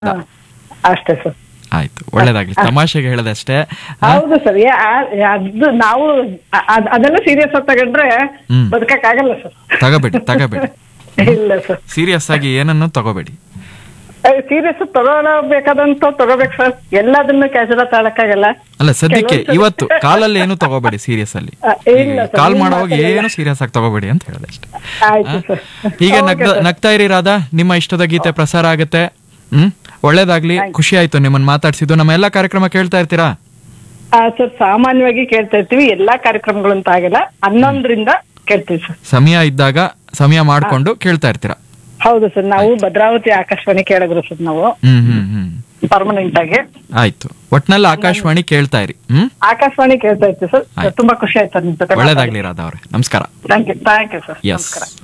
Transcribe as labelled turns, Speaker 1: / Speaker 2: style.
Speaker 1: ಹಾ. ಅಷ್ಟೇ ಸರ್
Speaker 2: ಆಯ್ತು ಒಳ್ಳೇದಾಗ್ಲಿ ತಮಾಷೆಗೆ ಹೇಳದಷ್ಟೇ
Speaker 1: ಹೌದು ಸರ್ ಅದು ನಾವು ಅ- ಅದ್- ಅದೆಲ್ಲ ಸೀರಿಯಸ್ ಆಗಿ ತಗೊಂಡ್ರೆ
Speaker 2: ಹ್ಮ್.
Speaker 1: ಬದುಕಕ್ ಆಗಲ್ಲ ಸರ್
Speaker 2: ತಗೋಬೇಡಿ ತಗೋಬೇಡಿ
Speaker 1: ಇಲ್ಲ ಸರ್
Speaker 2: ಸೀರಿಯಸ್ ಆಗಿ ಏನನ್ನು ತಗೋಬೇಡಿ
Speaker 1: ಸೀರಿಯಸ್ ತಗೋಬೇಕಾದಂತ ತಗೋಬೇಕು ಸರ್ ಎಲ್ಲದನ್ನು ಕ್ಯಾಶುವಲ್ ತಗೊಳಕ್ಕಾಗಲ್ಲ
Speaker 2: ಅಲ್ಲ ಸದ್ಯಕ್ಕೆ
Speaker 1: ಕೆಲವೊಂದ್ಸಲ-
Speaker 2: ಇವತ್ತು ಕಾಲಲ್ಲಿ ಏನು ತಗೋಬೇಡಿ ಸೀರಿಯಸ್ ಅಲ್ಲಿ
Speaker 1: ಆ, ಇಲ್ಲ ಸರ್,
Speaker 2: ಕಾಲ್
Speaker 1: ನಿಮ್ಮ
Speaker 2: ಮಾಡುವಾಗ
Speaker 1: ಮಾತಲ್ಲೆಲ್ಲ.
Speaker 2: ಏನು ಸೀರಿಯಸ್ ಆಗಿ ತಗೋಬೇಡಿ ಅಂತ ಹೇಳಿದೆ ಅಷ್ಟೇ
Speaker 1: ಆಯ್ತು ಸರ್
Speaker 2: ಹೀಗೆ
Speaker 1: Okay,
Speaker 2: ನಗ್ದ
Speaker 1: sir.
Speaker 2: ನಗ್ತಾ ಇರಿ ರಾಧಾ ನಿಮ್ಮ ಇಷ್ಟದ ಗೀತೆ ಪ್ರಸಾರ ಆಗುತ್ತೆ ಹ್ಮ್ ಒಳ್ಳೇದಾಗ್ಲಿ ಖುಷಿ ಆಯ್ತು ನಿಮ್ಮನ್ನ ಮಾತಾಡ್ಸಿದ್ದು ನಮ್ಮ ಎಲ್ಲಾ ಕಾರ್ಯಕ್ರಮ ಕೇಳ್ತಾ ಇರ್ತೀರಾ
Speaker 1: ಆ, ಸರ್ ಸಾಮಾನ್ಯವಾಗಿ ಕೇಳ್ತಾ ಇರ್ತೀವಿ ಎಲ್ಲಾ ಕಾರ್ಯಕ್ರಮಗಳು ಅಂತ ಆಗಿಲ್ಲ ಹನ್ನೊಂದರಿಂದ ಕೇಳ್ತೀವಿ ಸರ್
Speaker 2: ಸಮಯ ಇದ್ದಾಗ ಸಮಯ ಮಾಡ್ಕೊಂಡು ಕೇಳ್ತಾ ಇರ್ತೀರಾ
Speaker 1: ಹೌದು ಸರ್ ನಾವು ಭದ್ರಾವತಿ ಆಕಾಶವಾಣಿ ಕೇಳಿದ್ರು ಸರ್ ನಾವು
Speaker 2: ಹ್ಮ್ ಹ್ಮ್ ಹ್ಮ್
Speaker 1: ಪರ್ಮನೆಂಟ್ ಆಗಿ
Speaker 2: ಆಯ್ತು ಒಟ್ನಲ್ಲಿ ಆಕಾಶವಾಣಿ ಕೇಳ್ತಾ ಇರಿ ಹ್ಮ್
Speaker 1: ಆಕಾಶವಾಣಿ ಕೇಳ್ತಾ ಇರ್ತೀವಿ ಸರ್
Speaker 2: ಆಯ್ತು.
Speaker 1: ತುಂಬಾ ಖುಷಿ ಆಯ್ತು ಸರ್ ನಿಮ್ ಜೊತೆ
Speaker 2: ಒಳ್ಳೇದಾಗ್ಲಿ ರಾಧಾ ಅವ್ರೆ ನಮಸ್ಕಾರ
Speaker 1: thank you thank you sir
Speaker 2: yes
Speaker 1: ನಮಸ್ಕಾರ